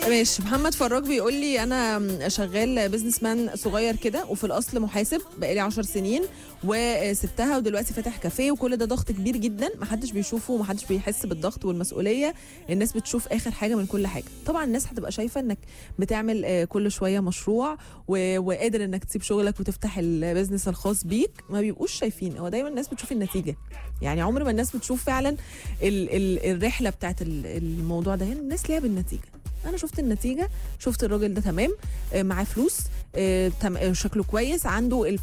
ماشي محمد فراج بيقول لي انا شغال بزنس مان صغير كده وفي الاصل محاسب بقالي 10 سنين وسبتها ودلوقتي فاتح كافيه وكل ده ضغط كبير جدا محدش بيشوفه ومحدش بيحس بالضغط والمسؤوليه الناس بتشوف اخر حاجه من كل حاجه طبعا الناس هتبقى شايفه انك بتعمل آه، كل شويه مشروع و- وقادر انك تسيب شغلك وتفتح البيزنس الخاص بيك ما بيبقوش شايفين هو دايما الناس بتشوف النتيجه يعني عمر ما الناس بتشوف فعلا ال ال الرحله بتاعت ال- الموضوع ده هنا الناس ليها بالنتيجه انا شفت النتيجه شفت الراجل ده تمام آه، معاه فلوس آه، تم- آه، شكله كويس عنده